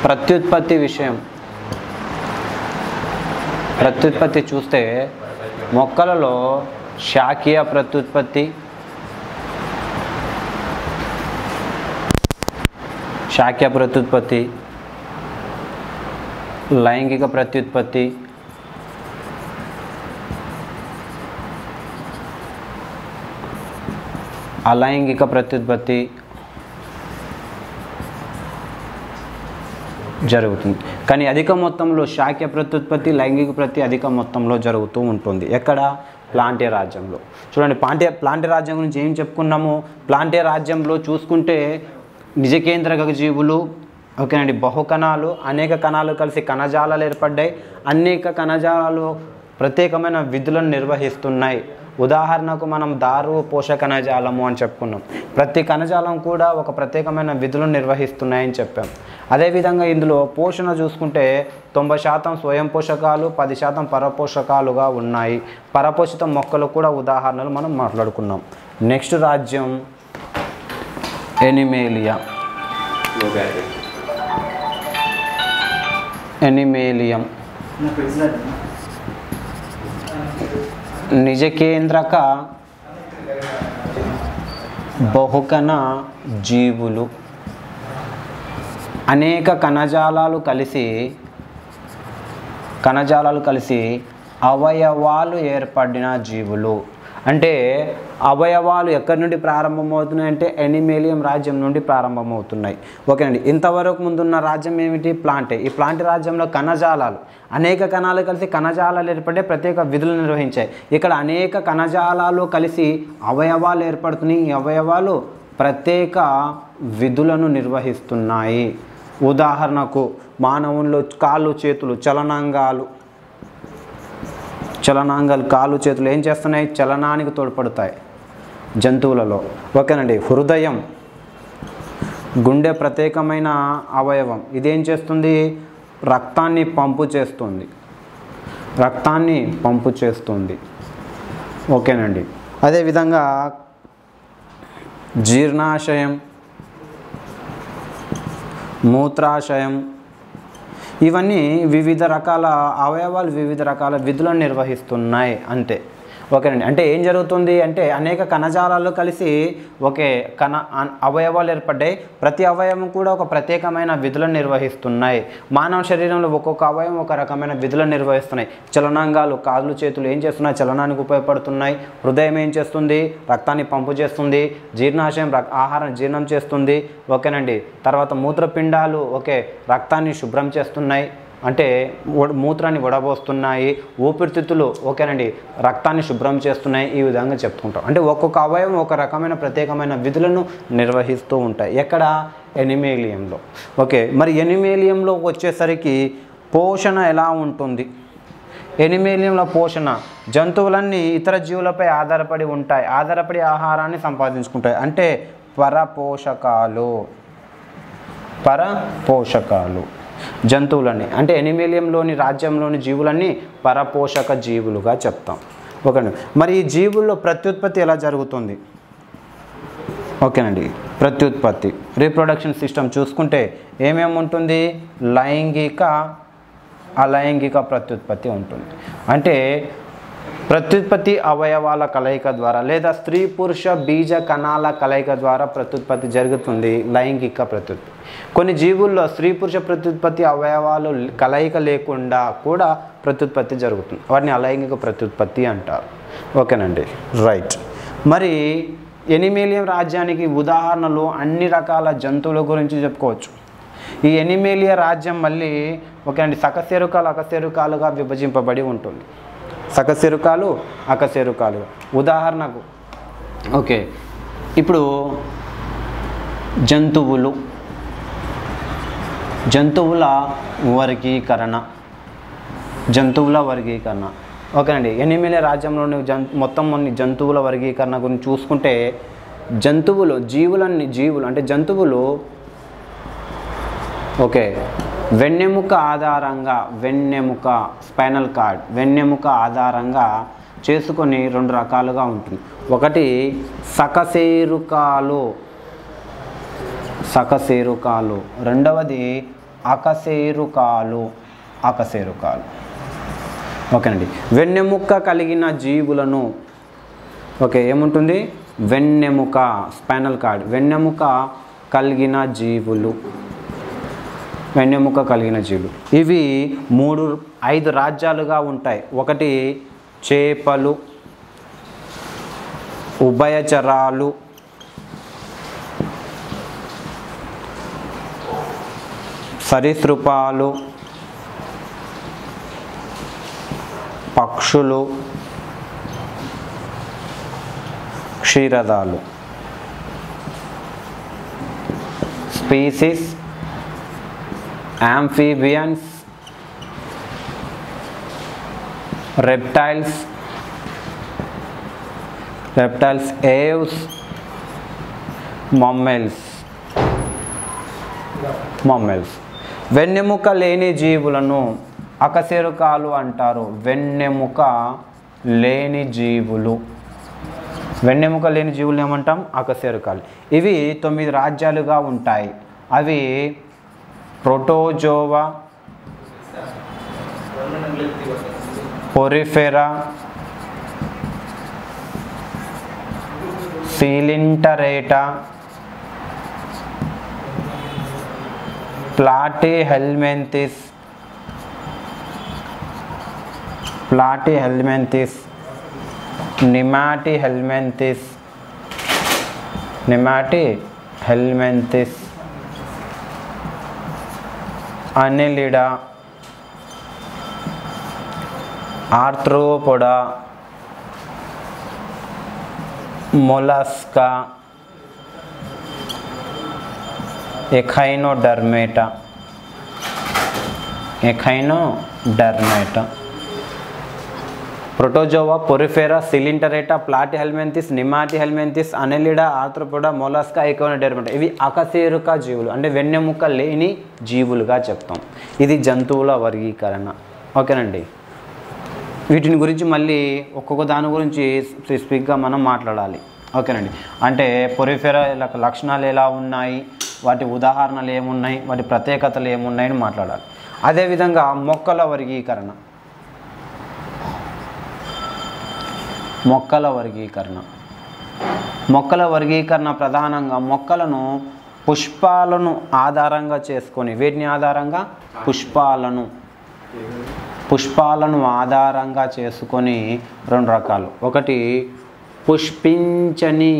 ప్రత్యుత్పత్తి విషయం ప్రత్యుత్పత్తి చూస్తే మొక్కలలో శాఖీయ ప్రత్యుత్పత్తి శాఖ్య ప్రత్యుత్పత్తి లైంగిక ప్రత్యుత్పత్తి అలైంగిక ప్రత్యుత్పత్తి జరుగుతుంది కానీ అధిక మొత్తంలో శాఖ్య ప్రత్యుత్పత్తి లైంగిక ప్రతి అధిక మొత్తంలో జరుగుతూ ఉంటుంది ఎక్కడ ప్లాంటే రాజ్యంలో చూడండి ప్లాంటే ప్లాంటే రాజ్యం గురించి ఏం చెప్పుకున్నాము ప్లాంటే రాజ్యంలో చూసుకుంటే నిజకేంద్రక జీవులు ఓకేనండి బహుకణాలు అనేక కణాలు కలిసి కణజాలాలు ఏర్పడ్డాయి అనేక కణజాలాలు ప్రత్యేకమైన విధులను నిర్వహిస్తున్నాయి ఉదాహరణకు మనం దారు పోషక కణజాలము అని చెప్పుకున్నాం ప్రతి కణజాలం కూడా ఒక ప్రత్యేకమైన విధులను నిర్వహిస్తున్నాయని చెప్పాం అదేవిధంగా ఇందులో పోషణ చూసుకుంటే తొంభై శాతం స్వయం పోషకాలు పది శాతం పరపోషకాలుగా ఉన్నాయి పరపోషిత మొక్కలు కూడా ఉదాహరణలు మనం మాట్లాడుకున్నాం నెక్స్ట్ రాజ్యం ఎనిమేలియా ఎనిమేలియం నిజకేంద్రక బహుకణ జీవులు అనేక కణజాలాలు కలిసి కణజాలాలు కలిసి అవయవాలు ఏర్పడిన జీవులు అంటే అవయవాలు ఎక్కడి నుండి ప్రారంభమవుతున్నాయి అంటే ఎనిమేలియం రాజ్యం నుండి ప్రారంభమవుతున్నాయి ఓకేనండి ఇంతవరకు ముందున్న రాజ్యం ఏమిటి ప్లాంటే ఈ ప్లాంట్ రాజ్యంలో కణజాలాలు అనేక కణాలు కలిసి కణజాలాలు ఏర్పడే ప్రత్యేక విధులు నిర్వహించాయి ఇక్కడ అనేక కణజాలాలు కలిసి అవయవాలు ఏర్పడుతున్నాయి ఈ అవయవాలు ప్రత్యేక విధులను నిర్వహిస్తున్నాయి ఉదాహరణకు మానవుల్లో కాళ్ళు చేతులు చలనాంగాలు చలనాంగాలు కాళ్ళు చేతులు ఏం చేస్తున్నాయి చలనానికి తోడ్పడతాయి జంతువులలో ఓకేనండి హృదయం గుండె ప్రత్యేకమైన అవయవం ఇదేం చేస్తుంది రక్తాన్ని పంపు చేస్తుంది రక్తాన్ని పంపు చేస్తుంది ఓకేనండి అదేవిధంగా జీర్ణాశయం మూత్రాశయం ఇవన్నీ వివిధ రకాల అవయవాలు వివిధ రకాల విధులను నిర్వహిస్తున్నాయి అంతే ఓకేనండి అంటే ఏం జరుగుతుంది అంటే అనేక కణజాలాలు కలిసి ఒకే కణ అన్- అవయవాలు ఏర్పడ్డాయి ప్రతి అవయవం కూడా ఒక ప్రత్యేకమైన విధులను నిర్వహిస్తున్నాయి మానవ శరీరంలో ఒక్కొక్క అవయవం ఒక రకమైన విధులను నిర్వహిస్తున్నాయి చలనాంగాలు కాళ్ళు చేతులు ఏం చేస్తున్నాయి చలనానికి ఉపయోగపడుతున్నాయి హృదయం ఏం చేస్తుంది రక్తాన్ని పంపు చేస్తుంది జీర్ణాశయం రక్ ఆహారం జీర్ణం చేస్తుంది ఓకేనండి తర్వాత మూత్రపిండాలు ఓకే రక్తాన్ని శుభ్రం చేస్తున్నాయి అంటే ఉడ- మూత్రాన్ని వడబోస్తున్నాయి ఊపిరితిత్తులు ఓకేనండి రక్తాన్ని శుభ్రం చేస్తున్నాయి ఈ విధంగా చెప్పుకుంటాం అంటే ఒక్కొక్క అవయవం ఒక రకమైన ప్రత్యేకమైన విధులను నిర్వహిస్తూ ఉంటాయి ఎక్కడ ఎనిమేలియంలో ఓకే మరి ఎనిమేలియంలో వచ్చేసరికి పోషణ ఎలా ఉంటుంది ఎనిమేలియంలో పోషణ జంతువులన్నీ ఇతర జీవులపై ఆధారపడి ఉంటాయి ఆధారపడి ఆహారాన్ని సంపాదించుకుంటాయి అంటే పరపోషకాలు పరపోషకాలు జంతువులని అంటే ఎనిమేలియంలోని రాజ్యంలోని జీవులన్నీ పరపోషక జీవులుగా చెప్తాం ఓకేనండి మరి ఈ జీవుల్లో ప్రత్యుత్పత్తి ఎలా జరుగుతుంది ఓకేనండి ప్రత్యుత్పత్తి రీప్రొడక్షన్ సిస్టమ్ చూసుకుంటే ఏమేమి ఉంటుంది లైంగిక అలైంగిక ప్రత్యుత్పత్తి ఉంటుంది అంటే ప్రత్యుత్పత్తి అవయవాల కలయిక ద్వారా లేదా స్త్రీ పురుష బీజ కణాల కలయిక ద్వారా ప్రత్యుత్పత్తి జరుగుతుంది లైంగిక ప్రత్యుత్పత్తి కొన్ని జీవుల్లో స్త్రీ పురుష ప్రత్యుత్పత్తి అవయవాలు కలయిక లేకుండా కూడా ప్రత్యుత్పత్తి జరుగుతుంది వాటిని అలైంగిక ప్రత్యుత్పత్తి అంటారు ఓకేనండి రైట్ మరి ఎనిమేలియం రాజ్యానికి ఉదాహరణలు అన్ని రకాల జంతువుల గురించి చెప్పుకోవచ్చు ఈ ఎనిమేలియా రాజ్యం మళ్ళీ ఓకే అండి సకశేరుకాలు అకశేరుకాలుగా విభజింపబడి ఉంటుంది సకశేరుకాలు అకశేరుకాలు ఉదాహరణకు ఓకే ఇప్పుడు జంతువులు జంతువుల వర్గీకరణ జంతువుల వర్గీకరణ ఓకేనండి ఎనిమిది రాజ్యంలోని జం మొత్తం కొన్ని జంతువుల వర్గీకరణ గురించి చూసుకుంటే జంతువులు జీవులన్నీ జీవులు అంటే జంతువులు ఓకే వెన్నెముక ఆధారంగా వెన్నెముక స్పైనల్ కార్డ్ వెన్నెముక ఆధారంగా చేసుకొని రెండు రకాలుగా ఉంటుంది ఒకటి సకశేరుకాలు సకశేరుకాలు రెండవది అకశేరుకాలు అకశేరుకాలు ఓకేనండి వెన్నెముక్క కలిగిన జీవులను ఓకే ఏముంటుంది వెన్నెముక స్పైనల్ కార్డ్ వెన్నెముక కలిగిన జీవులు వెన్నెముక కలిగిన జీవులు ఇవి మూడు ఐదు రాజ్యాలుగా ఉంటాయి ఒకటి చేపలు ఉభయచరాలు సరీసృపాలు పక్షులు క్షీరదాలు species amphibians reptiles reptiles aves mammals mammals వెన్నెముక లేని జీవులను అకశేరుకాలు అంటారు వెన్నెముక లేని జీవులు వెన్నెముక లేని జీవులు ఏమంటాం అకశేరుకాలు ఇవి తొమ్మిది రాజ్యాలుగా ఉంటాయి అవి protozoa porifera coelenterata platyhelminthes platyhelminthes nemathelminthes nemathelminthes annelida arthropoda mollusca echinodermata echinodermata protozoa porifera coelenterata platyhelminthes nemathelminthes annelida arthropoda mollusca echinodermata ఇవి అకశేరుక జీవులు అంటే వెన్నెముక లేని జీవులుగా చెప్తాం ఇది జంతువుల వర్గీకరణ ఓకేనండి వీటిని గురించి మళ్ళీ ఒక్కొక్క దాని గురించి స్పెసిఫిక్గా మనం మాట్లాడాలి ఓకేనండి అంటే పొరిఫెరా ల- లక్షణాలు ఎలా ఉన్నాయి వాటి ఉదాహరణలు ఏమున్నాయి వాటి ప్రత్యేకతలు ఏమున్నాయని మాట్లాడాలి అదేవిధంగా మొక్కల వర్గీకరణ మొక్కల వర్గీకరణ మొక్కల వర్గీకరణ ప్రధానంగా మొక్కలను పుష్పాలను ఆధారంగా చేసుకొని వీటిని ఆధారంగా పుష్పాలను పుష్పాలను ఆధారంగా చేసుకొని రెండు రకాలు ఒకటి పుష్పించని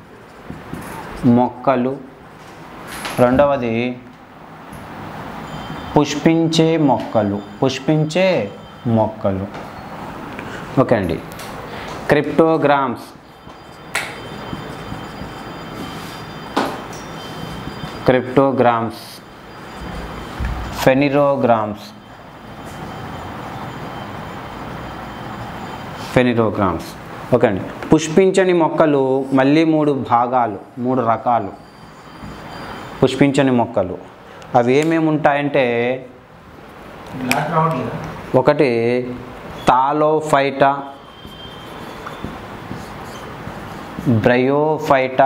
మొక్కలు రెండవది పుష్పించే మొక్కలు పుష్పించే మొక్కలు ఓకే అండి cryptogams cryptogams phanerogams phanerogams okay అండి పుష్పించని మొక్కలు మళ్ళీ మూడు భాగాలు మూడు రకాలు పుష్పించని మొక్కలు అవి ఏమేమి ఉంటాయంటే బ్లాక్ రావట్లేదా ఒకటి తాలోఫైటా బ్రయోఫైటా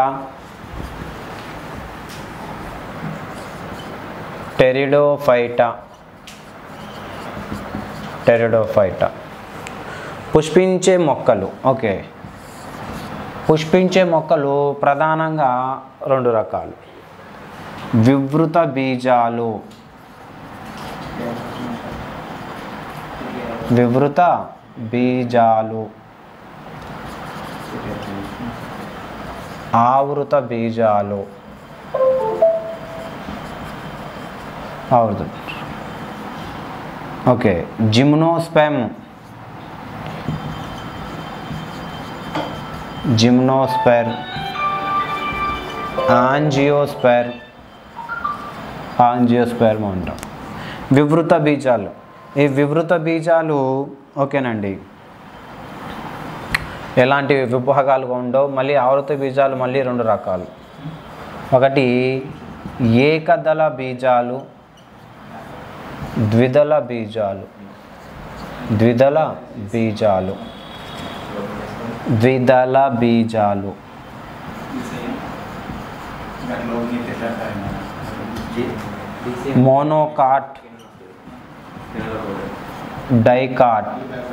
టెరిడోఫైటా టెరిడోఫైటా పుష్పించే మొక్కలు ఓకే పుష్పించే మొక్కలు ప్రధానంగా రెండు రకాలు వివృత బీజాలు వివృత బీజాలు ఆవృత బీజాలు ఆవృత ఓకే జిమ్నోస్పెమ్ జిమ్నోస్పెర్ ఆంజియోస్పెర్ ఆంజియోస్పెర్మ్ అంటాం వివృత బీజాలు ఈ వివృత బీజాలు ఓకేనండి ఎలాంటి విభాగాలుగా ఉండవు మళ్ళీ ఆవృత బీజాలు మళ్ళీ రెండు రకాలు ఒకటి ఏకదళ బీజాలు ద్విదళ బీజాలు ద్విదళ బీజాలు ద్విదళ బీజాలు మోనోకాట్ డైకాట్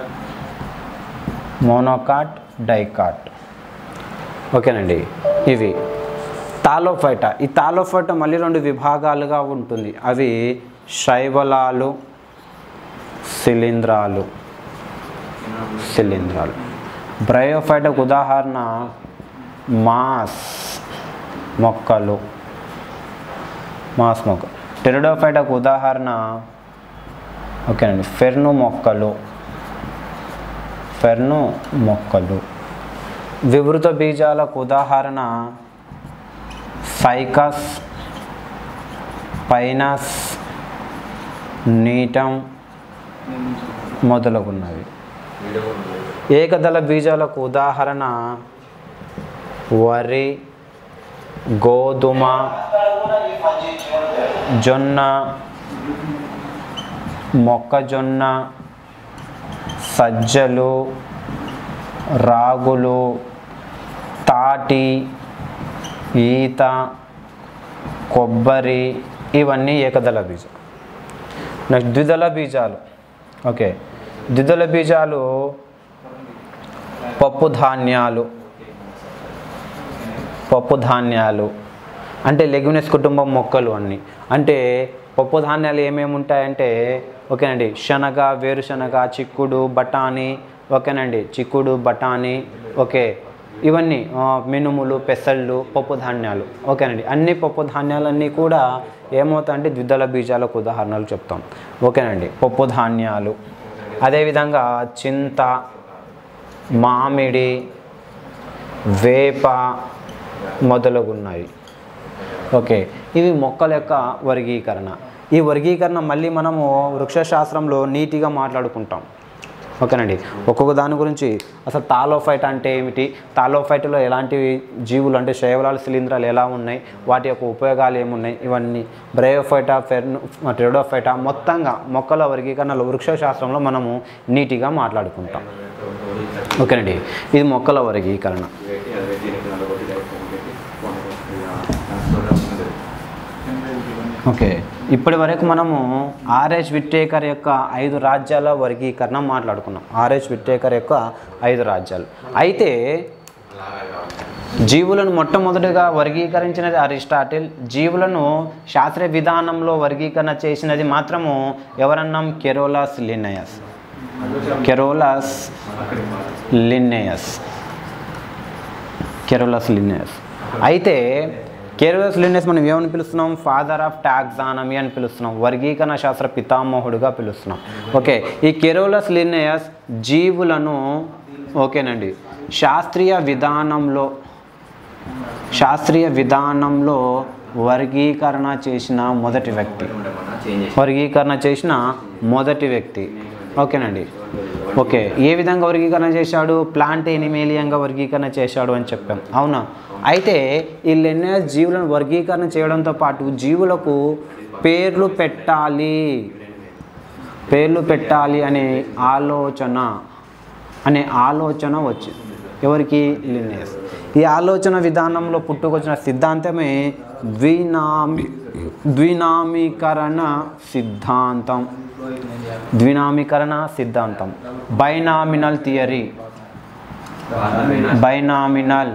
మోనోకాట్ డైకాట్ ఓకేనండి ఇవి తాలోఫైట ఈ తాలోఫైట మళ్ళీ రెండు విభాగాలుగా ఉంటుంది అవి శైవలాలు శిలీంధ్రాలు శిలీంధ్రాలు బ్రయోఫైటకు ఉదాహరణ మాస్ మొక్కలు మాస్ మొక్క టెరిడోఫైటకు ఉదాహరణ ఓకేనండి ఫెర్ను మొక్కలు ఫెర్ను మొక్కలు వివృత బీజాలకు ఉదాహరణ సైకస్ పైనస్ నీటం మొదలగున్నవి ఏకదళ బీజాలకు ఉదాహరణ వరి గోధుమ జొన్న మొక్కజొన్న సజ్జలు రాగులు తాటి ఈత కొబ్బరి ఇవన్నీ ఏకదళ బీజం నెక్స్ట్ ద్విదళ బీజాలు ఓకే ద్విదళ బీజాలు పప్పు ధాన్యాలు పప్పు ధాన్యాలు అంటే లెగ్యునస్ కుటుంబం మొక్కలు అన్నీ అంటే పప్పు ధాన్యాలు ఏమేమి ఉంటాయంటే ఓకేనండి శనగ వేరుశనగ చిక్కుడు బఠానీ ఓకేనండి చిక్కుడు బఠానీ ఓకే ఇవన్నీ ఆ, మినుములు పెసళ్ళు పప్పు ధాన్యాలు ఓకేనండి అన్ని పప్పు ధాన్యాలన్నీ కూడా ఏమవుతాయంటే ద్విదళ బీజాలకు ఉదాహరణలు చెప్తాం ఓకేనండి పప్పు ధాన్యాలు అదేవిధంగా చింత మామిడి వేప మొదలగున్నాయి ఓకే ఇవి మొక్కల యొక్క వర్గీకరణ ఈ వర్గీకరణ మళ్ళీ మనము వృక్షశాస్త్రంలో నీట్గా మాట్లాడుకుంటాం ఓకేనండి ఒక్కొక్క దాని గురించి అసలు తాలోఫైట్ అంటే ఏమిటి తాలోఫైట్లో ఎలాంటి జీవులు అంటే శైవలాలు శిలీంధ్రాలు ఎలా ఉన్నాయి వాటి యొక్క ఉపయోగాలు ఏమున్నాయి ఇవన్నీ బ్రయోఫైటా ఫెర్ను టెరడోఫైటా మొత్తంగా మొక్కల వర్గీకరణలో వృక్షశాస్త్రంలో మనము నీట్గా మాట్లాడుకుంటాం ఓకేనండి ఇది మొక్కల వర్గీకరణ ఓకే ఇప్పటి వరకు మనము ఆర్ఎస్ విట్టేకర్ యొక్క ఐదు రాజ్యాల వర్గీకరణ మాట్లాడుకున్నాం ఆర్ఎస్ విట్టేకర్ యొక్క ఐదు రాజ్యాలు అయితే జీవులను మొట్టమొదటిగా వర్గీకరించినది అరిస్టాటిల్ జీవులను శాస్త్రీయ విధానంలో వర్గీకరణ చేసినది మాత్రము ఎవరన్నాం Carolus Linnaeus Carolus Linnaeus Carolus Linnaeus అయితే కెరోలస్ లిన్నెస్ మనం ఏమని పిలుస్తున్నాం ఫాదర్ ఆఫ్ టాక్సానమీ అని పిలుస్తున్నాం వర్గీకరణ శాస్త్ర పితామహుడుగా పిలుస్తున్నాం ఓకే ఈ కెరోలస్ లిన్నెయస్ జీవులను ఓకేనండి శాస్త్రీయ విధానంలో శాస్త్రీయ విధానంలో వర్గీకరణ చేసిన మొదటి వ్యక్తి వర్గీకరణ చేసిన మొదటి వ్యక్తి ఓకేనండి ఓకే ఏ విధంగా వర్గీకరణ చేశాడు ప్లాంట్ ఎనిమేలియంగా వర్గీకరణ చేశాడు అని చెప్పాం అవునా అయితే ఈ లెన్నెస్ జీవులను వర్గీకరణ చేయడంతో పాటు జీవులకు పేర్లు పెట్టాలి పేర్లు పెట్టాలి అనే ఆలోచన అనే ఆలోచన వచ్చింది ఎవరికి లిన్నెస్ ఈ ఆలోచన విధానంలో పుట్టుకొచ్చిన సిద్ధాంతమే ద్వినామి ద్వినామీకరణ సిద్ధాంతం ద్వినామీకరణ సిద్ధాంతం binomial theory binomial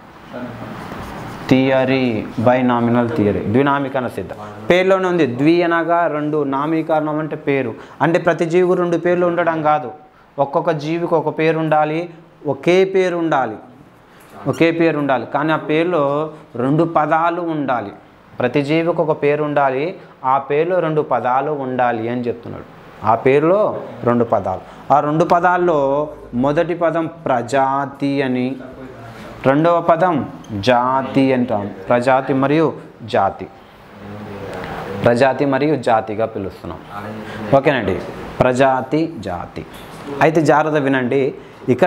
theory binomial theory ద్వినామీకరణ సిద్ధం పేరులోనే ఉంది ద్వి అనగా రెండు నామీకరణం అంటే పేరు అంటే ప్రతి జీవి రెండు పేర్లు ఉండడం కాదు ఒక్కొక్క జీవికి ఒక పేరు ఉండాలి ఒకే పేరు ఉండాలి ఒకే పేరు ఉండాలి కానీ ఆ పేరులో రెండు పదాలు ఉండాలి ప్రతి జీవికి ఒక పేరు ఉండాలి ఆ పేరులో రెండు పదాలు ఉండాలి అని చెప్తున్నాడు ఆ పేరులో రెండు పదాలు ఆ రెండు పదాల్లో మొదటి పదం ప్రజాతి అని రెండవ పదం జాతి అంటాం ప్రజాతి మరియు జాతి ప్రజాతి మరియు జాతిగా పిలుస్తున్నాం ఓకేనండి ప్రజాతి జాతి అయితే జాగ్రత్త వినండి ఇక్కడ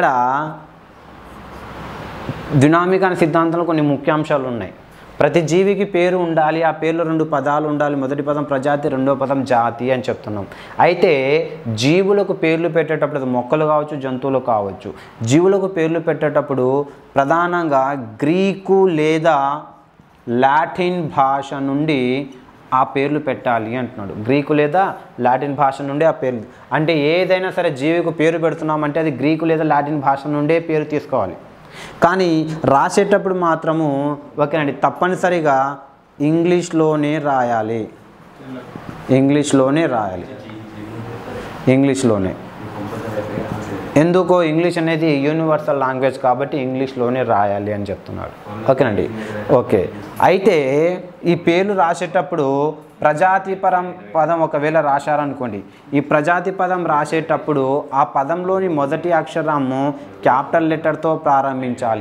దినామిక అనే సిద్ధాంతంలో కొన్ని ముఖ్యాంశాలు ఉన్నాయి ప్రతి జీవికి పేరు ఉండాలి ఆ పేర్లో రెండు పదాలు ఉండాలి మొదటి పదం ప్రజాతి రెండో పదం జాతి అని చెప్తున్నాం అయితే జీవులకు పేర్లు పెట్టేటప్పుడు అది మొక్కలు కావచ్చు జంతువులు కావచ్చు జీవులకు పేర్లు పెట్టేటప్పుడు ప్రధానంగా గ్రీకు లేదా లాటిన్ భాష నుండి ఆ పేర్లు పెట్టాలి అంటున్నాడు గ్రీకు లేదా లాటిన్ భాష నుండి ఆ పేర్లు అంటే ఏదైనా సరే జీవికి పేరు పెడుతున్నామంటే అది గ్రీకు లేదా లాటిన్ భాష నుండే పేరు తీసుకోవాలి కానీ రాసేటప్పుడు మాత్రము ఓకేనండి తప్పనిసరిగా ఇంగ్లీష్లోనే రాయాలి ఇంగ్లీష్లోనే రాయాలి ఇంగ్లీష్లోనే ఎందుకో ఇంగ్లీష్ అనేది యూనివర్సల్ లాంగ్వేజ్ కాబట్టి ఇంగ్లీష్లోనే రాయాలి అని చెప్తున్నాడు ఓకేనండి ఓకే అయితే ఈ పేర్లు రాసేటప్పుడు ప్రజాతిపరం పదం ఒకవేళ రాశారనుకోండి ఈ ప్రజాతి పదం రాసేటప్పుడు ఆ పదంలోని మొదటి అక్షరము క్యాపిటల్ లెటర్తో ప్రారంభించాలి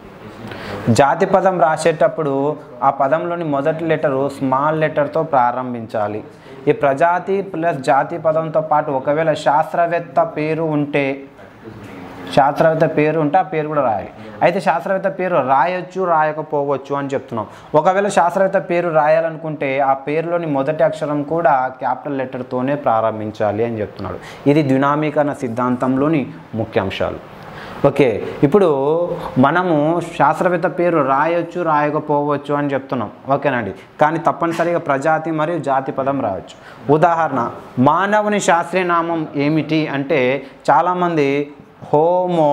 జాతి పదం రాసేటప్పుడు ఆ పదంలోని మొదటి లెటరు స్మాల్ లెటర్తో ప్రారంభించాలి ఈ ప్రజాతి ప్లస్ జాతి పదంతో పాటు ఒకవేళ శాస్త్రవేత్త పేరు ఉంటే శాస్త్రవేత్త పేరు ఉంటే ఆ పేరు కూడా రాయాలి అయితే శాస్త్రవేత్త పేరు రాయొచ్చు రాయకపోవచ్చు అని చెప్తున్నాం ఒకవేళ శాస్త్రవేత్త పేరు రాయాలనుకుంటే ఆ పేరులోని మొదటి అక్షరం కూడా క్యాపిటల్ లెటర్తోనే ప్రారంభించాలి అని చెప్తున్నాడు ఇది ద్వినామీకరణ సిద్ధాంతంలోని ముఖ్యాంశాలు ఓకే ఇప్పుడు మనము శాస్త్రవేత్త పేరు రాయొచ్చు రాయకపోవచ్చు అని చెప్తున్నాం ఓకేనండి కానీ తప్పనిసరిగా ప్రజాతి మరియు జాతి పదం రాయొచ్చు ఉదాహరణ మానవుని శాస్త్రీయ నామం ఏమిటి అంటే చాలామంది హోమో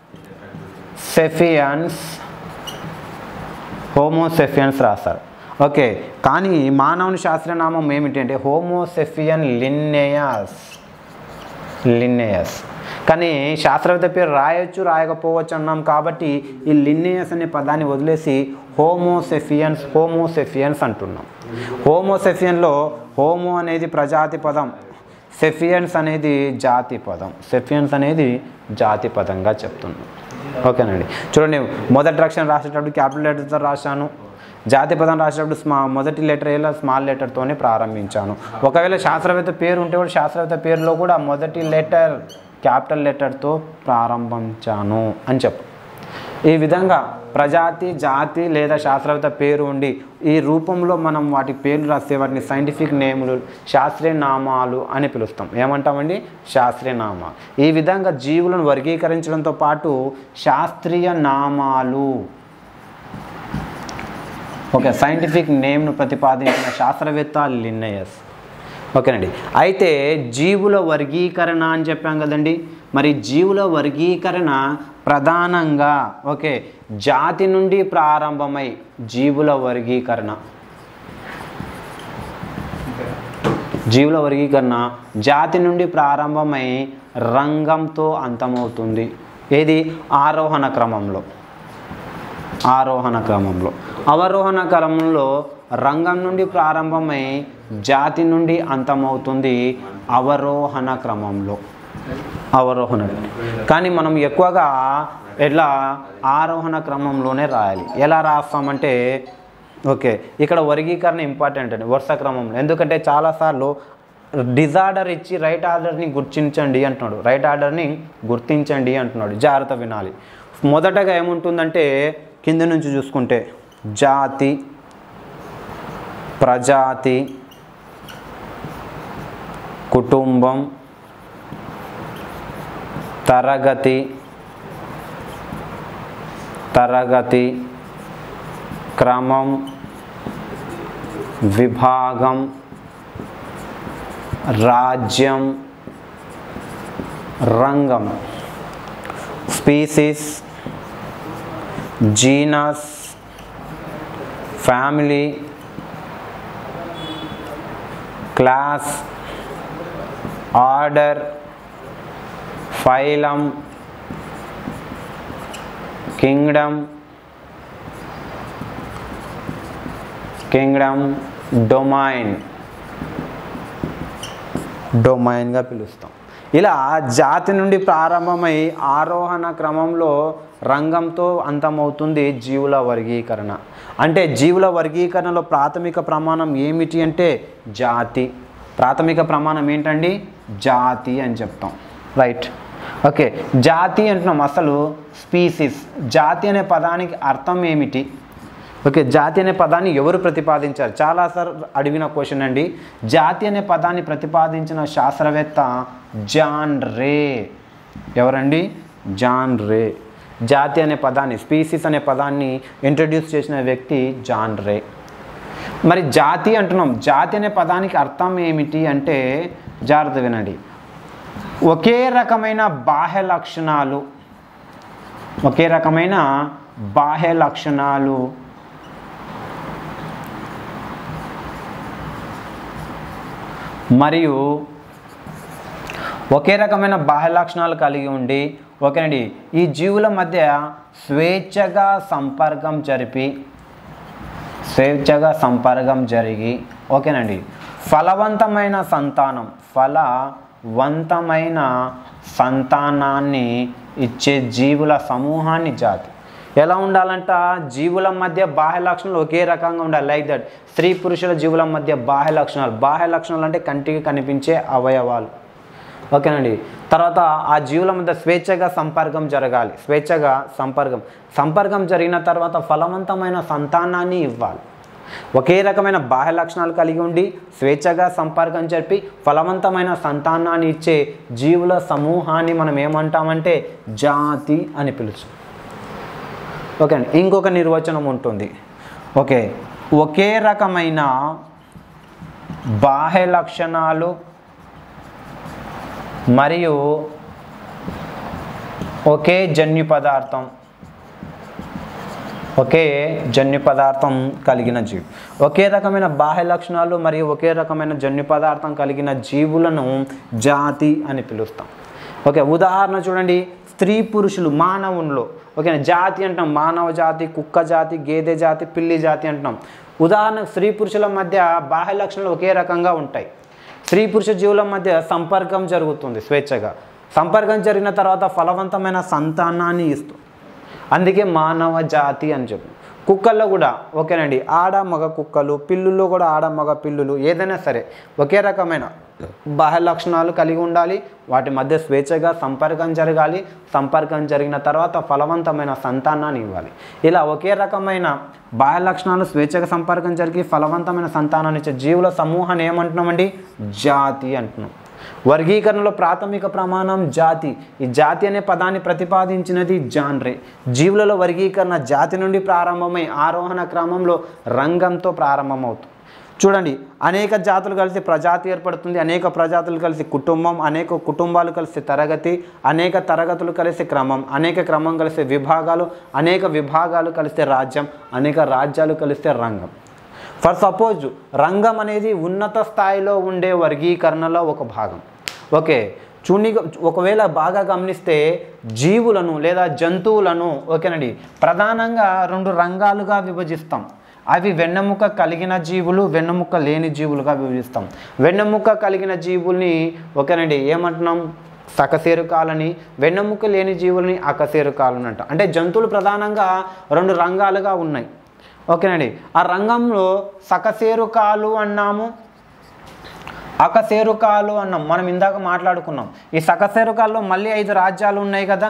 సెఫియన్స్ హోమోసెఫియన్స్ రాస్తారు ఓకే కానీ మానవుని శాస్త్రీయ నామం ఏమిటి అంటే హోమోసెఫియన్ లిన్నేయస్ లిన్నేయస్ కానీ శాస్త్రవేత్త పేరు రాయొచ్చు రాయకపోవచ్చు అన్నాం కాబట్టి ఈ లిన్నేయస్ అనే పదాన్ని వదిలేసి హోమోసెఫియన్స్ హోమోసెఫియన్స్ అంటున్నాం హోమోసెఫియన్లో హోమో అనేది ప్రజాతి పదం సెఫియన్స్ అనేది జాతి పదం సెఫియన్స్ అనేది జాతి పదంగా చెప్తున్నాం ఓకేనండి చూడండి మొదటి అక్షరం రాసేటప్పుడు క్యాపిటల్ లెటర్తో రాశాను జాతి పదం రాసేటప్పుడు స్మా మొదటి లెటర్ ఏలా స్మాల్ లెటర్తోనే ప్రారంభించాను ఒకవేళ శాస్త్రవేత్త పేరు ఉంటే కూడా శాస్త్రవేత్త పేరులో కూడా మొదటి లెటర్ క్యాపిటల్ లెటర్తో ప్రారంభించాను అని చెప్పు ఈ విధంగా ప్రజాతి జాతి లేదా శాస్త్రవేత్త పేరు ఉండి ఈ రూపంలో మనం వాటి పేర్లు రాస్తే వాటిని సైంటిఫిక్ నేములు శాస్త్రీయ నామాలు అని పిలుస్తాం ఏమంటామండి శాస్త్రీయ నామాలు ఈ విధంగా జీవులను వర్గీకరించడంతో పాటు శాస్త్రీయ నామాలు ఓకే సైంటిఫిక్ నేమ్ను ప్రతిపాదించిన శాస్త్రవేత్త లిన్నయస్ ఓకేనండి అయితే జీవుల వర్గీకరణ అని చెప్పాం కదండి మరి జీవుల వర్గీకరణ ప్రధానంగా ఓకే జాతి నుండి ప్రారంభమై జీవుల వర్గీకరణ జీవుల వర్గీకరణ జాతి నుండి ప్రారంభమై రంగంతో అంతమవుతుంది ఏది ఆరోహణ క్రమంలో ఆరోహణ క్రమంలో అవరోహణ క్రమంలో రంగం నుండి ప్రారంభమై జాతి నుండి అంతమవుతుంది అవరోహణ క్రమంలో అవరోహణ కానీ మనం ఎక్కువగా ఎట్లా ఆరోహణ క్రమంలోనే రాయాలి ఎలా రాస్తామంటే ఓకే ఇక్కడ వర్గీకరణ ఇంపార్టెంట్ అండి వరుస క్రమంలో ఎందుకంటే చాలాసార్లు డిజార్డర్ ఇచ్చి రైట్ ఆర్డర్ని గుర్తించండి అంటున్నాడు రైట్ ఆర్డర్ని గుర్తించండి అంటున్నాడు జాగ్రత్త వినాలి మొదటగా ఏముంటుందంటే కింద నుంచి చూసుకుంటే జాతి ప్రజాతి కుటుంబం తరగతి తరగతి క్రమం విభాగం రాజ్యం రంగం species genus family class order phylum kingdom kingdom domain డొమైన్గా పిలుస్తాం ఇలా జాతి నుండి ప్రారంభమై ఆరోహణ క్రమంలో రంగంతో అంతమవుతుంది జీవుల వర్గీకరణ అంటే జీవుల వర్గీకరణలో ప్రాథమిక ప్రమాణం ఏమిటి అంటే జాతి ప్రాథమిక ప్రమాణం ఏంటండి జాతి అని చెప్తాం రైట్ ఓకే జాతి అంటున్నాం అసలు స్పీసీస్ జాతి అనే పదానికి అర్థం ఏమిటి ఓకే జాతి అనే పదాన్ని ఎవరు ప్రతిపాదించారు చాలా సార్ అడిగిన క్వశ్చన్ అండి జాతి అనే పదాన్ని ప్రతిపాదించిన శాస్త్రవేత్త జాన్ రే ఎవరండి జాన్ రే జాతి అనే పదాన్ని స్పీసీస్ అనే పదాన్ని ఇంట్రడ్యూస్ చేసిన వ్యక్తి జాన్ రే మరి జాతి అంటున్నాం జాతి అనే పదానికి అర్థం ఏమిటి అంటే జాగ్రత్త వినండి ఒకే రకమైన బాహ్య లక్షణాలు ఒకే రకమైన బాహ్య లక్షణాలు మరియు ఒకే రకమైన బాహ్య లక్షణాలు కలిగి ఉండి ఓకేనండి ఈ జీవుల మధ్య స్వేచ్ఛగా సంపర్కం జరిపి స్వేచ్ఛగా సంపర్కం జరిగి ఓకేనండి ఫలవంతమైన సంతానం ఫలవంతమైన సంతానాన్ని ఇచ్చే జీవుల సమూహాన్ని జాతి ఎలా ఉండాలంట జీవుల మధ్య బాహ్య లక్షణాలు ఒకే రకంగా ఉండాలి లైక్ దట్ స్త్రీ పురుషుల జీవుల మధ్య బాహ్య లక్షణాలు బాహ్య లక్షణాలు అంటే కంటికి కనిపించే అవయవాలు ఓకేనండి తర్వాత ఆ జీవుల మధ్య స్వేచ్ఛగా సంపర్కం జరగాలి స్వేచ్ఛగా సంపర్కం సంపర్కం జరిగిన తర్వాత ఫలవంతమైన సంతానాన్ని ఇవ్వాలి ఒకే రకమైన బాహ్య లక్షణాలు కలిగి ఉండి స్వేచ్ఛగా సంపర్కం జరిపి ఫలవంతమైన సంతానాన్ని ఇచ్చే జీవుల సమూహాన్ని మనం ఏమంటామంటే జాతి అని పిలుచు ఓకే అండి ఇంకొక నిర్వచనం ఉంటుంది ఓకే ఒకే రకమైన బాహ్య లక్షణాలు మరియు ఒకే జన్యు పదార్థం ఒకే జన్యు పదార్థం కలిగిన జీవి ఒకే రకమైన బాహ్య లక్షణాలు మరియు ఒకే రకమైన జన్యు పదార్థం కలిగిన జీవులను జాతి అని పిలుస్తాం ఓకే ఉదాహరణ చూడండి స్త్రీ పురుషులు మానవుల్లో ఓకే జాతి అంటాం మానవ జాతి కుక్క జాతి గేదె జాతి పిల్లి జాతి అంటున్నాం ఉదాహరణ స్త్రీ పురుషుల మధ్య బాహ్య లక్షణాలు ఒకే రకంగా ఉంటాయి స్త్రీ పురుష జీవుల మధ్య సంపర్కం జరుగుతుంది స్వేచ్ఛగా సంపర్కం జరిగిన తర్వాత ఫలవంతమైన సంతానాన్ని ఇస్తుంది అందుకే మానవ జాతి అని చెప్పు కుక్కల్లో కూడా ఓకేనండి ఆడ మగ కుక్కలు పిల్లుల్లో కూడా ఆడ మగ పిల్లులు ఏదైనా సరే ఒకే రకమైన బాహ్య లక్షణాలు కలిగి ఉండాలి వాటి మధ్య స్వేచ్ఛగా సంపర్కం జరగాలి సంపర్కం జరిగిన తర్వాత ఫలవంతమైన సంతానాన్ని ఇవ్వాలి ఇలా ఒకే రకమైన బాహ్య లక్షణాలు స్వేచ్ఛగా సంపర్కం జరిగి ఫలవంతమైన సంతానాన్ని ఇచ్చే జీవుల సమూహాన్ని ఏమంటున్నామండి జాతి అంటున్నాం వర్గీకరణలో ప్రాథమిక ప్రమాణం జాతి ఈ జాతి అనే పదాన్ని ప్రతిపాదించినది జాన్రే జీవులలో వర్గీకరణ జాతి నుండి ప్రారంభమై ఆరోహణ క్రమంలో రంగంతో ప్రారంభమవుతుంది చూడండి అనేక జాతులు కలిసి ప్రజాతి ఏర్పడుతుంది అనేక ప్రజాతులు కలిసి కుటుంబం అనేక కుటుంబాలు కలిసి తరగతి అనేక తరగతులు కలిసి క్రమం అనేక క్రమం కలిసి విభాగాలు అనేక విభాగాలు కలిస్తే రాజ్యం అనేక రాజ్యాలు కలిస్తే రంగం ఫర్ సపోజ్ రంగం అనేది ఉన్నత స్థాయిలో ఉండే వర్గీకరణలో ఒక భాగం ఓకే చూని ఒకవేళ బాగా గమనిస్తే జీవులను లేదా జంతువులను ఓకేనండి ప్రధానంగా రెండు రంగాలుగా విభజిస్తాం అవి వెన్నెముక కలిగిన జీవులు వెన్నెముక లేని జీవులుగా విభజిస్తాం వెన్నెముక కలిగిన జీవుల్ని ఓకేనండి ఏమంటున్నాం సకశేరుకాలని వెన్నెముక లేని జీవుల్ని అకశేరుకాలని అంటాం అంటే జంతువులు ప్రధానంగా రెండు రంగాలుగా ఉన్నాయి ఓకేనండి ఆ రంగంలో సకశేరుకాలు అన్నాము అకశేరుకాలు అన్నాం మనం ఇందాక మాట్లాడుకున్నాం ఈ సకశేరుకాల్లో మళ్ళీ ఐదు రాజ్యాలు ఉన్నాయి కదా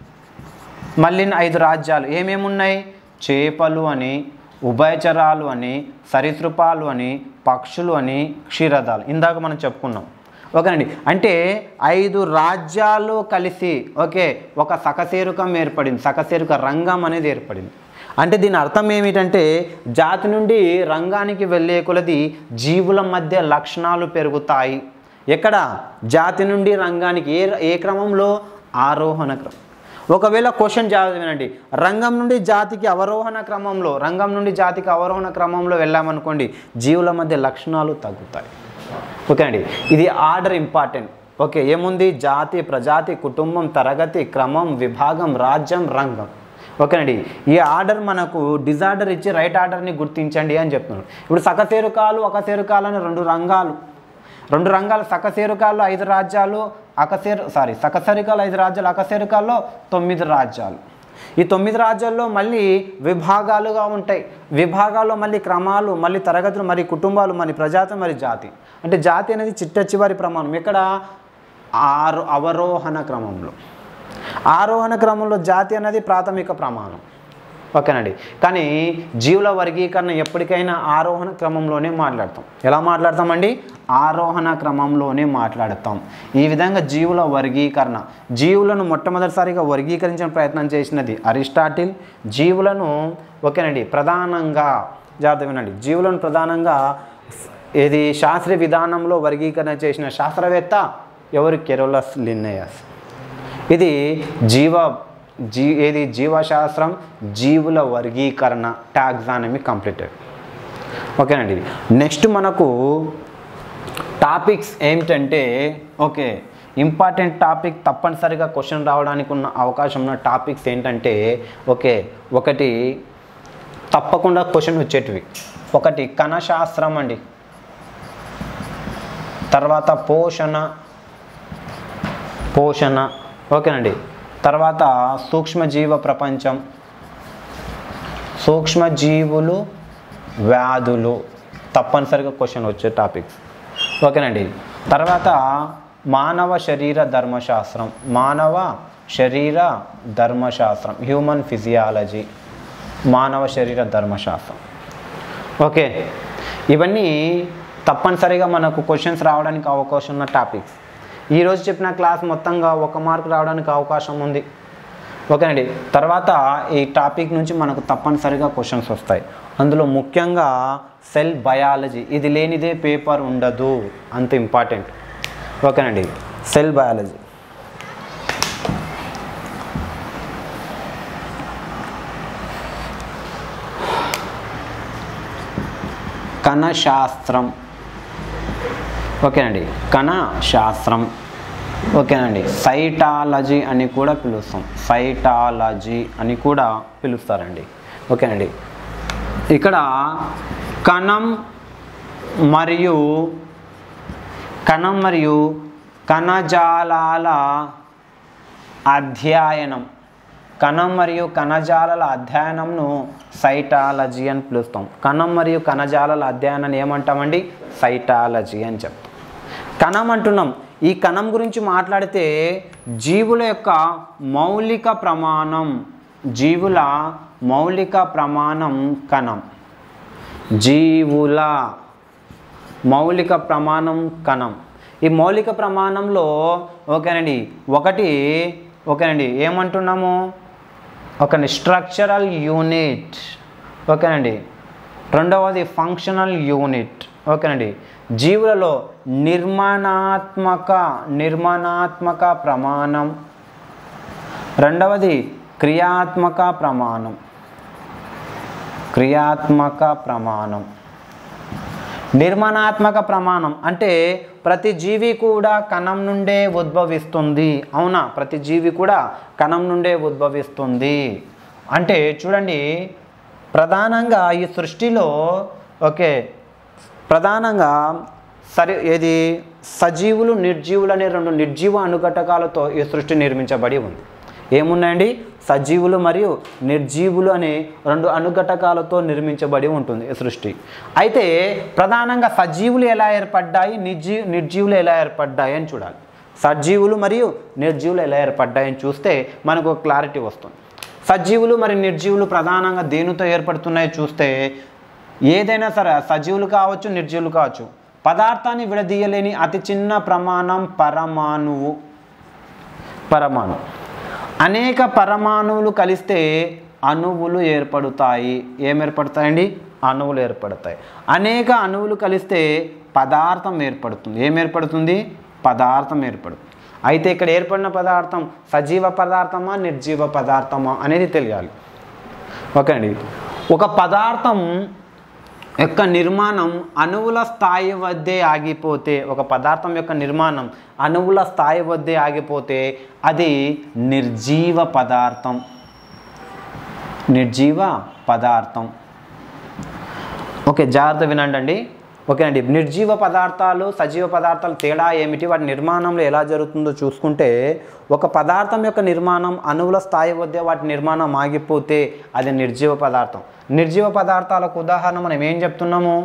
మళ్ళీ ఐదు రాజ్యాలు ఏమేమి ఉన్నాయి చేపలు అని ఉభయచరాలు అని సరీసృపాలు అని పక్షులు అని క్షీరదాలు ఇందాక మనం చెప్పుకున్నాం ఓకేనండి అంటే ఐదు రాజ్యాలు కలిసి ఓకే ఒక సకశేరుకం ఏర్పడింది సకశేరుక రంగం అనేది ఏర్పడింది అంటే దీని అర్థం ఏమిటంటే జాతి నుండి రంగానికి వెళ్ళే కొలది జీవుల మధ్య లక్షణాలు పెరుగుతాయి ఎక్కడ జాతి నుండి రంగానికి ఏ ఏ క్రమంలో ఆరోహణ క్రమం ఒకవేళ క్వశ్చన్ జాగ్రత్త వినండి రంగం నుండి జాతికి అవరోహణ క్రమంలో రంగం నుండి జాతికి అవరోహణ క్రమంలో వెళ్ళామనుకోండి జీవుల మధ్య లక్షణాలు తగ్గుతాయి ఓకే అండి ఇది ఆర్డర్ ఇంపార్టెంట్ ఓకే ఏముంది జాతి ప్రజాతి కుటుంబం తరగతి క్రమం విభాగం రాజ్యం రంగం ఓకేనండి ఈ ఆర్డర్ మనకు డిజార్డర్ ఇచ్చి రైట్ ఆర్డర్ని గుర్తించండి అని చెప్తున్నాడు ఇప్పుడు సకశేరుకాలు అకశేరుకాలు అని రెండు రంగాలు రెండు రంగాలు సకశేరుకాల్లో ఐదు రాజ్యాలు అకశేరు సారీ సకశేరుకాలు ఐదు రాజ్యాలు అకశేరుకాల్లో తొమ్మిది రాజ్యాలు ఈ తొమ్మిది రాజ్యాల్లో మళ్ళీ విభాగాలుగా ఉంటాయి విభాగాల్లో మళ్ళీ క్రమాలు మళ్ళీ తరగతులు మరి కుటుంబాలు మరి ప్రజాతి మరి జాతి అంటే జాతి అనేది చిట్ట చివరి ప్రమాణం ఇక్కడ ఆరు అవరోహణ క్రమంలో ఆరోహణ క్రమంలో జాతి అనేది ప్రాథమిక ప్రమాణం ఓకేనండి కానీ జీవుల వర్గీకరణ ఎప్పటికైనా ఆరోహణ క్రమంలోనే మాట్లాడతాం ఎలా మాట్లాడతామండి ఆరోహణ క్రమంలోనే మాట్లాడతాం ఈ విధంగా జీవుల వర్గీకరణ జీవులను మొట్టమొదటిసారిగా వర్గీకరించిన ప్రయత్నం చేసినది అరిస్టాటిల్ జీవులను ఓకేనండి ప్రధానంగా జాగ్రత్త వినండి జీవులను ప్రధానంగా ఇది శాస్త్రీయ విధానంలో వర్గీకరణ చేసిన శాస్త్రవేత్త ఎవరు కెరోలస్ లిన్నయస్ ఇది జీవ జీ ఏది జీవశాస్త్రం జీవుల వర్గీకరణ టాక్సానమీ కంప్లీటెడ్ ఓకేనండి నెక్స్ట్ మనకు టాపిక్స్ ఏమిటంటే ఓకే ఇంపార్టెంట్ టాపిక్ తప్పనిసరిగా క్వశ్చన్ రావడానికి ఉన్న అవకాశం ఉన్న టాపిక్స్ ఏంటంటే ఓకే ఒకటి తప్పకుండా క్వశ్చన్ వచ్చేటివి ఒకటి కణశాస్త్రం అండి తర్వాత పోషణ పోషణ ఓకేనండి తర్వాత సూక్ష్మజీవ ప్రపంచం సూక్ష్మజీవులు వ్యాధులు తప్పనిసరిగా క్వశ్చన్ వచ్చే టాపిక్స్ ఓకేనండి తర్వాత మానవ శరీర ధర్మశాస్త్రం మానవ శరీర ధర్మశాస్త్రం హ్యూమన్ ఫిజియాలజీ మానవ శరీర ధర్మశాస్త్రం ఓకే ఇవన్నీ తప్పనిసరిగా మనకు క్వశ్చన్స్ రావడానికి అవకాశం ఉన్న టాపిక్స్ ఈరోజు చెప్పిన క్లాస్ మొత్తంగా ఒక మార్క్ రావడానికి అవకాశం ఉంది ఓకేనండి తర్వాత ఈ టాపిక్ నుంచి మనకు తప్పనిసరిగా క్వశ్చన్స్ వస్తాయి అందులో ముఖ్యంగా సెల్ బయాలజీ ఇది లేనిదే పేపర్ ఉండదు అంత ఇంపార్టెంట్ ఓకేనండి సెల్ బయాలజీ కణశాస్త్రం ఓకేనండి కణ శాస్త్రం ఓకేనండి సైటాలజీ అని కూడా పిలుస్తాం సైటాలజీ అని కూడా పిలుస్తారండి ఓకేనండి ఇక్కడ కణం మరియు కణం మరియు కణజాలాల అధ్యయనం కణం మరియు కణజాలాల అధ్యయనంను సైటాలజీ అని పిలుస్తాం కణం మరియు కణజాలాల అధ్యయనాన్ని ఏమంటామండి సైటాలజీ అని చెప్తాం కణం అంటున్నాం ఈ కణం గురించి మాట్లాడితే జీవుల యొక్క మౌలిక ప్రమాణం జీవుల మౌలిక ప్రమాణం కణం జీవుల మౌలిక ప్రమాణం కణం ఈ మౌలిక ప్రమాణంలో ఓకేనండి ఒకటి ఓకేనండి ఏమంటున్నాము ఒక స్ట్రక్చరల్ యూనిట్ ఓకేనండి రెండవది ఫంక్షనల్ యూనిట్ ఓకేనండి జీవులలో నిర్మాణాత్మక నిర్మాణాత్మక ప్రమాణం రెండవది క్రియాత్మక ప్రమాణం క్రియాత్మక ప్రమాణం నిర్మాణాత్మక ప్రమాణం అంటే ప్రతి జీవి కూడా కణం నుండే ఉద్భవిస్తుంది అవునా ప్రతి జీవి కూడా కణం నుండే ఉద్భవిస్తుంది అంటే చూడండి ప్రధానంగా ఈ సృష్టిలో ఓకే ప్రధానంగా సరి ఏది సజీవులు నిర్జీవులు అనే రెండు నిర్జీవ అనుఘటకాలతో ఈ సృష్టి నిర్మించబడి ఉంది ఏమున్నాయండి సజీవులు మరియు నిర్జీవులు అనే రెండు అనుఘటకాలతో నిర్మించబడి ఉంటుంది ఈ సృష్టి అయితే ప్రధానంగా సజీవులు ఎలా ఏర్పడ్డాయి నిర్జీ నిర్జీవులు ఎలా ఏర్పడ్డాయి అని చూడాలి సజీవులు మరియు నిర్జీవులు ఎలా ఏర్పడ్డాయని చూస్తే మనకు ఒక క్లారిటీ వస్తుంది సజీవులు మరియు నిర్జీవులు ప్రధానంగా దేనితో ఏర్పడుతున్నాయో చూస్తే ఏదైనా సరే సజీవులు కావచ్చు నిర్జీవులు కావచ్చు పదార్థాన్ని విడదీయలేని అతి చిన్న ప్రమాణం పరమాణువు పరమాణు అనేక పరమాణువులు కలిస్తే అణువులు ఏర్పడుతాయి ఏం ఏర్పడతాయండి అణువులు ఏర్పడతాయి అనేక అణువులు కలిస్తే పదార్థం ఏర్పడుతుంది ఏం ఏర్పడుతుంది పదార్థం ఏర్పడుతుంది అయితే ఇక్కడ ఏర్పడిన పదార్థం సజీవ పదార్థమా నిర్జీవ పదార్థమా అనేది తెలియాలి ఓకే అండి ఒక పదార్థం యొక్క నిర్మాణం అణువుల స్థాయి వద్దే ఆగిపోతే ఒక పదార్థం యొక్క నిర్మాణం అణువుల స్థాయి వద్దే ఆగిపోతే అది నిర్జీవ పదార్థం నిర్జీవ పదార్థం ఓకే జాగ్రత్త వినండి అండి ఓకే అండి నిర్జీవ పదార్థాలు సజీవ పదార్థాలు తేడా ఏమిటి వాటి నిర్మాణంలో ఎలా జరుగుతుందో చూసుకుంటే ఒక పదార్థం యొక్క నిర్మాణం అణువుల స్థాయి వద్ద వాటి నిర్మాణం ఆగిపోతే అది నిర్జీవ పదార్థం నిర్జీవ పదార్థాలకు ఉదాహరణ మనం ఏం చెప్తున్నాము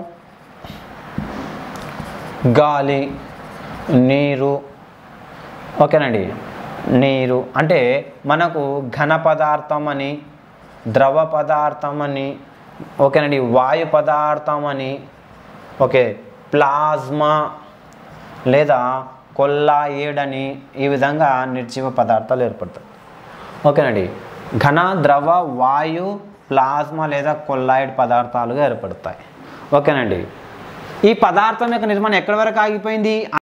గాలి నీరు ఓకేనండి నీరు అంటే మనకు ఘన పదార్థం అని ద్రవ పదార్థం అని ఓకేనండి వాయు పదార్థం అని ఓకే ప్లాజ్మా లేదా కొల్లా ఏడని ఈ విధంగా నిర్జీవ పదార్థాలు ఏర్పడతాయి ఓకేనండి ఘన ద్రవ వాయు ప్లాస్మా లేదా కొల్లాయిడ్ పదార్థాలుగా ఏర్పడతాయి ఓకేనండి ఈ పదార్థం యొక్క నిర్మాణం ఎక్కడి వరకు ఆగిపోయింది